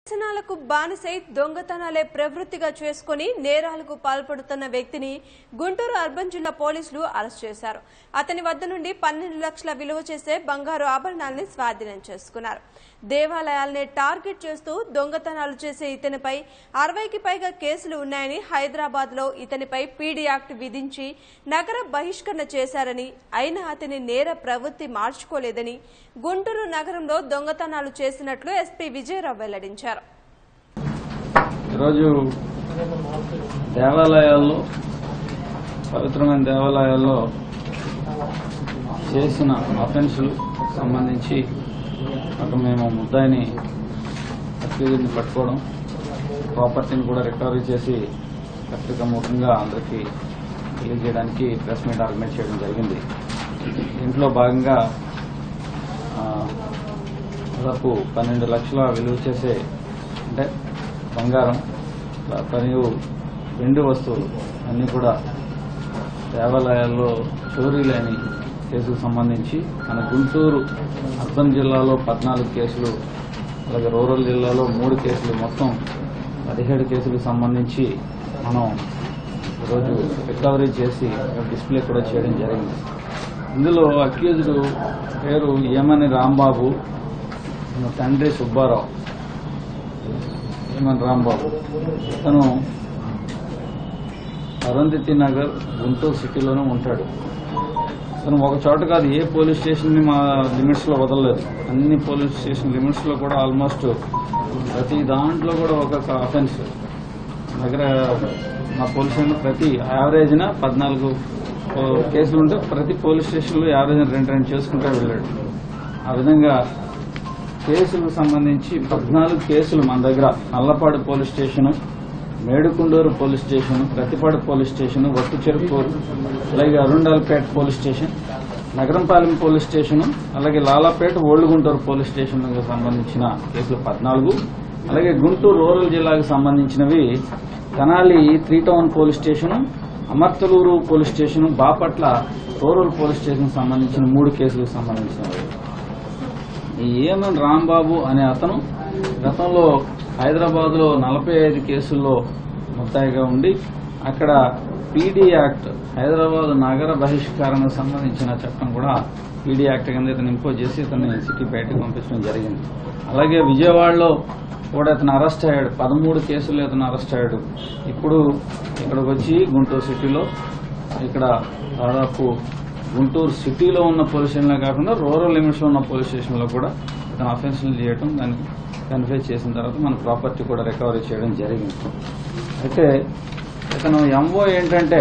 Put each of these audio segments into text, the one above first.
వ్యసనాలకు బానిసై దొంగతనాలే ప్రవృత్తిగా చేసుకుని నేరాలకు పాల్పడుతున్న వ్యక్తిని గుంటూరు అర్బన్ జిల్లా పోలీసులు అరెస్ట్ చేశారు అతని వద్ద నుండి పన్నెండు లక్షల విలువ చేసే బంగారు ఆభరణాల్ని స్వాధీనం చేసుకున్నారు దేవాలయాల్ని టార్గెట్ చేస్తూ దొంగతనాలు చేసే ఇతనిపై అరవైకి పైగా కేసులు ఉన్నాయని హైదరాబాద్ లో ఇతనిపై పీడీ యాక్ట్ విధించి నగర బహిష్కరణ చేశారని అయినా అతని నేర ప్రవృత్తి మార్చుకోలేదని గుంటూరు నగరంలో దొంగతనాలు చేసినట్లు ఎస్పీ విజయరావు వెల్లడించారు ఈరోజు దేవాలయాల్లో పవిత్రమైన దేవాలయాల్లో చేసిన అఫెన్సులు సంబంధించి ఒక మేము ముద్దాయిని అక్యూజ్ని పట్టుకోవడం ప్రాపర్టీని కూడా రికవరీ చేసి పత్రికాముఖంగా అందరికీ తెలియజేయడానికి ప్రెస్ మీట్ ఆర్గనైజ్ చేయడం జరిగింది దీంట్లో భాగంగా ఆ, దాదాపు పన్నెండు లక్షల విలువ చేసే అంటే బంగారం మరియు వెండి వస్తువులు అన్నీ కూడా దేవాలయాల్లో చోరీలేని కేసుకు సంబంధించి మన గుంటూరు అర్బన్ జిల్లాలో పద్నాలుగు కేసులు అలాగే రూరల్ జిల్లాలో మూడు కేసులు మొత్తం పదిహేడు కేసులకు సంబంధించి మనం ఈరోజు రికవరీ చేసి డిస్ప్లే కూడా చేయడం జరిగింది ఇందులో అక్యూజ్డ్ పేరు ఏమని రాంబాబు ఈయన తండ్రి సుబ్బారావు ఏమని రాంబాబు ఇతను అరుంధతి నగర్ గుంటూరు సిటీలోనే ఉంటాడు తను ఒక చోట కాదు ఏ పోలీస్ స్టేషన్ ని మా లిమిట్స్ లో వదలలేదు అన్ని పోలీస్ స్టేషన్ లిమిట్స్ లో కూడా ఆల్మోస్ట్ ప్రతి దాంట్లో కూడా ఒక్కొక్క అఫెన్స్ దగ్గర మా పోలీస్ స్టేషన్ ప్రతి యావరేజ్ న పద్నాలుగు ఓ, కేసులు ఉంటే ప్రతి పోలీస్ స్టేషన్ లో యావరేజ్ రెండు రెండు చేసుకుంటూ వెళ్ళాడు ఆ విధంగా కేసులకు సంబంధించి పద్నాలుగు కేసులు మన దగ్గర Nallapadu police station Medukunduru police station Prathipadu police station Vatticherukuru అలాగే Arundalpet police station Nagarampalem police station అలాగే లాలాపేట ఓల్డ్ పోలీస్ స్టేషన్ సంబంధించిన కేసులు పద్నాలుగు అలాగే గుంటూరు రూరల్ జిల్లాకు సంబంధించినవి Tenali three town police station Amarthaluru police station Bapatla rural police station సంబంధించిన మూడు కేసులకు సంబంధించినవి ఈ ఏమన్ రాంబాబు అనే అతను గతంలో హైదరాబాద్ లో నలభై ఐదు కేసుల్లో ముద్దాయిగా ఉండి అక్కడ పీడీ యాక్ట్ హైదరాబాద్ నగర బహిష్కరణకు సంబంధించిన చట్టం కూడా పీడీ యాక్ట్ కింద ఇతను ఇంపోజ్ చేసి ఇతన్ని సిటీ బయటకు పంపించడం జరిగింది అలాగే విజయవాడలో కూడా ఇతను అరెస్ట్ అయ్యాడు పదమూడు కేసులు ఇతను అరెస్ట్ అయ్యాడు ఇప్పుడు ఇక్కడికి వచ్చి గుంటూరు సిటీలో ఇక్కడ దాదాపు గుంటూరు సిటీలో ఉన్న పోలీస్ స్టేషన్లో కాకుండా రూరల్ లిమిట్స్ లో ఉన్న పోలీస్ స్టేషన్లో కూడా ఇతను అఫెన్సులు చేయడం దాన్ని కన్ఫ్యూజ్ చేసిన తర్వాత మన ప్రాపర్టీ కూడా రికవరీ చేయడం జరిగింది అయితే ఇతను ఎంఓ ఏంటంటే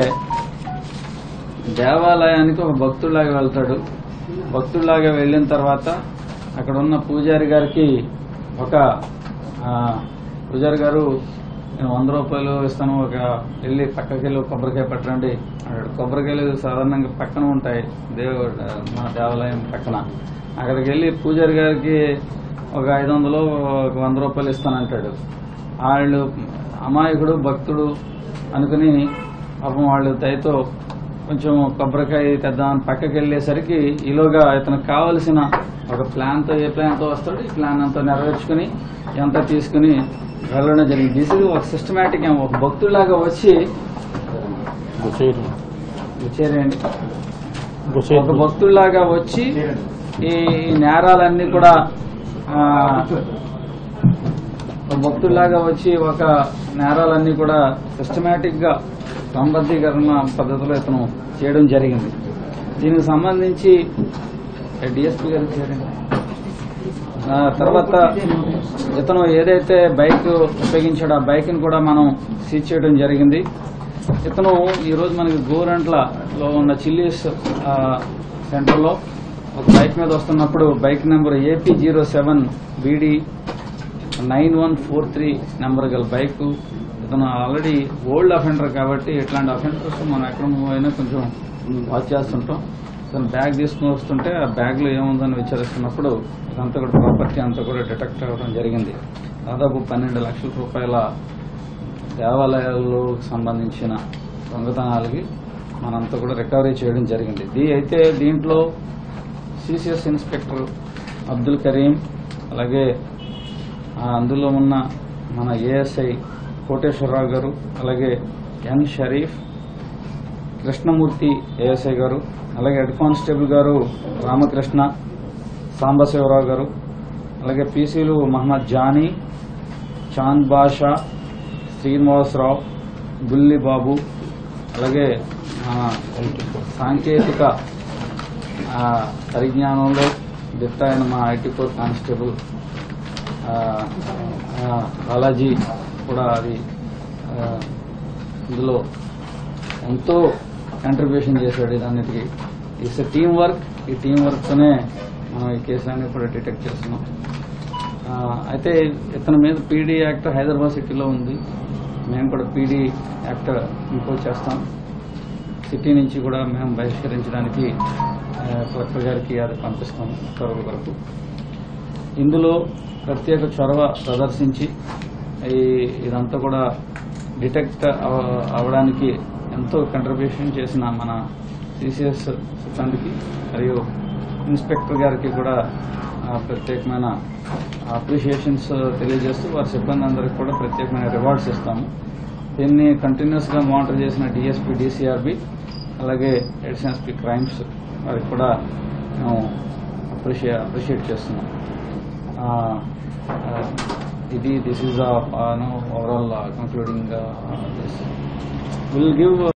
దేవాలయానికి ఒక భక్తుడిలాగా వెళ్తాడు భక్తుడిలాగా వెళ్ళిన తర్వాత అక్కడ ఉన్న పూజారి గారికి ఒక ఆ, పూజారి గారు నేను వంద రూపాయలు ఇస్తాను ఒక వెళ్ళి పక్కకి వెళ్ళి ఒక కొబ్బరికాయ పట్టండి అన్నాడు కొబ్బరికాయలు సాధారణంగా పక్కన ఉంటాయి దేవు మన దేవాలయం పక్కన అక్కడికి వెళ్ళి పూజారి గారికి ఒక ఐదు వందలు ఒక వంద రూపాయలు ఇస్తానంటాడు వాళ్ళు అమాయకుడు భక్తుడు అనుకుని పాపం వాళ్ళు దయతో కొంచెం కొబ్బరికాయ తెద్దామని పక్కకి వెళ్ళేసరికి ఈలోగా ఇతనికి కావలసిన ఒక ప్లాన్ తో ఏ ప్లాన్ తో వస్తాడు ఈ ప్లాన్ అంతా నెరవేర్చుకుని ఎంత తీసుకుని వెళ్ళడం జరిగింది దిస్ ఇది ఒక సిస్టమేటిక్ ఒక భక్తులాగా వచ్చి చేరేయండి ఒక భక్తుల్లాగా వచ్చి ఈ నేరాలన్నీ కూడా ఆ, ఒక భక్తుల్లాగా వచ్చి ఒక నేరాలన్నీ కూడా సిస్టమేటిక్ గా క్రమబద్ధీకరణ పద్ధతిలో ఇతను చేయడం జరిగింది దీనికి సంబంధించి డిఎస్పీ గారికి చేరండి ఆ, తర్వాత ఇతను ఏదైతే బైక్ ఉపయోగించాడో ఆ బైక్ ని కూడా మనం సీజ్ చేయడం జరిగింది ఇతను ఈ రోజు మనకి గోరంట్లలో ఉన్న చిల్లీస్ ఆ, సెంటర్లో ఒక బైక్ మీద వస్తున్నప్పుడు bike number AP zero seven BD nine one four three number గల బైక్ ఇతను ఆల్రెడీ ఓల్డ్ అఫెండర్ కాబట్టి ఇట్లాంటి అఫెండర్స్ మనం ఎక్కడ మూవ్ అయినా కొంచెం వాచ్ చేస్తుంటాం తను బ్యాగ్ తీసుకుని వస్తుంటే ఆ బ్యాగ్ లో ఏముందని విచారిస్తున్నప్పుడు ఇదంతా కూడా ప్రాపర్టీ అంతా కూడా డిటెక్ట్ అవ్వడం జరిగింది దాదాపు పన్నెండు లక్షల రూపాయల దేవాలయాలకు సంబంధించిన దొంగతనాలకి మనంతా కూడా రికవరీ చేయడం జరిగింది దీ అయితే దీంట్లో సిసిఎస్ ఇన్స్పెక్టర్ అబ్దుల్ కరీం అలాగే ఆ, అందులో ఉన్న మన ఏఎస్ఐ కోటేశ్వరరావు గారు అలాగే ఎన్ షరీఫ్ కృష్ణమూర్తి ఏఎస్ఐ గారు అలాగే హెడ్ కానిస్టేబుల్ గారు రామకృష్ణ సాంబశివరావు గారు అలాగే పీసీలు మహమ్మద్ జానీ చాంద్ బాషా శ్రీనివాసరావు బుల్లి బాబు అలాగే ఆ, సాంకేతిక ఆ, పరిజ్ఞానంలో దిట్ట అయిన మా ఐటీ కోర్ కానిస్టేబుల్ ఆ, ఆ, బాలాజీ కూడా అది ఆ, ఇందులో ఎంతో కంట్రిబ్యూషన్ చేశాడు ఇదన్నిటికీ ఇట్స్ టీం వర్క్ ఈ టీం వర్క్తోనే మనం ఈ కేసులన్నీ కూడా డిటెక్ట్ చేస్తున్నాం ఆ, అయితే ఇతని మీద పీడీ యాక్ట్ హైదరాబాద్ సిటీలో ఉంది మేము కూడా పీడీ యాక్ట్ ఇంపోజ్ చేస్తాం సిటీ నుంచి కూడా మేము బహిష్కరించడానికి ఆ, కలెక్టర్ గారికి అది పంపిస్తాం త్వరల వరకు ఇందులో ప్రత్యేక చొరవ ప్రదర్శించి ఈ ఇదంతా కూడా డిటెక్ట్ అవ- అవడానికి ఎంతో కంట్రిబ్యూషన్ చేసిన మన సిసిఎస్ సిబ్బందికి మరియు ఇన్స్పెక్టర్ గారికి కూడా ఆ, ప్రత్యేకమైన అప్రిషియేషన్స్ తెలియజేస్తూ వారి సిబ్బంది అందరికి కూడా ప్రత్యేకమైన రివార్డ్స్ ఇస్తాము దీన్ని కంటిన్యూస్ గా మానిటర్ చేసిన డిఎస్పీ డిసిఆర్బి అలాగే ఎస్పీ క్రైమ్స్ వారికి కూడా మేము అప్రిషియే అప్రిషియేట్ చేస్తున్నాం ఆ, ఆ, ఇది this is overall concluding this will give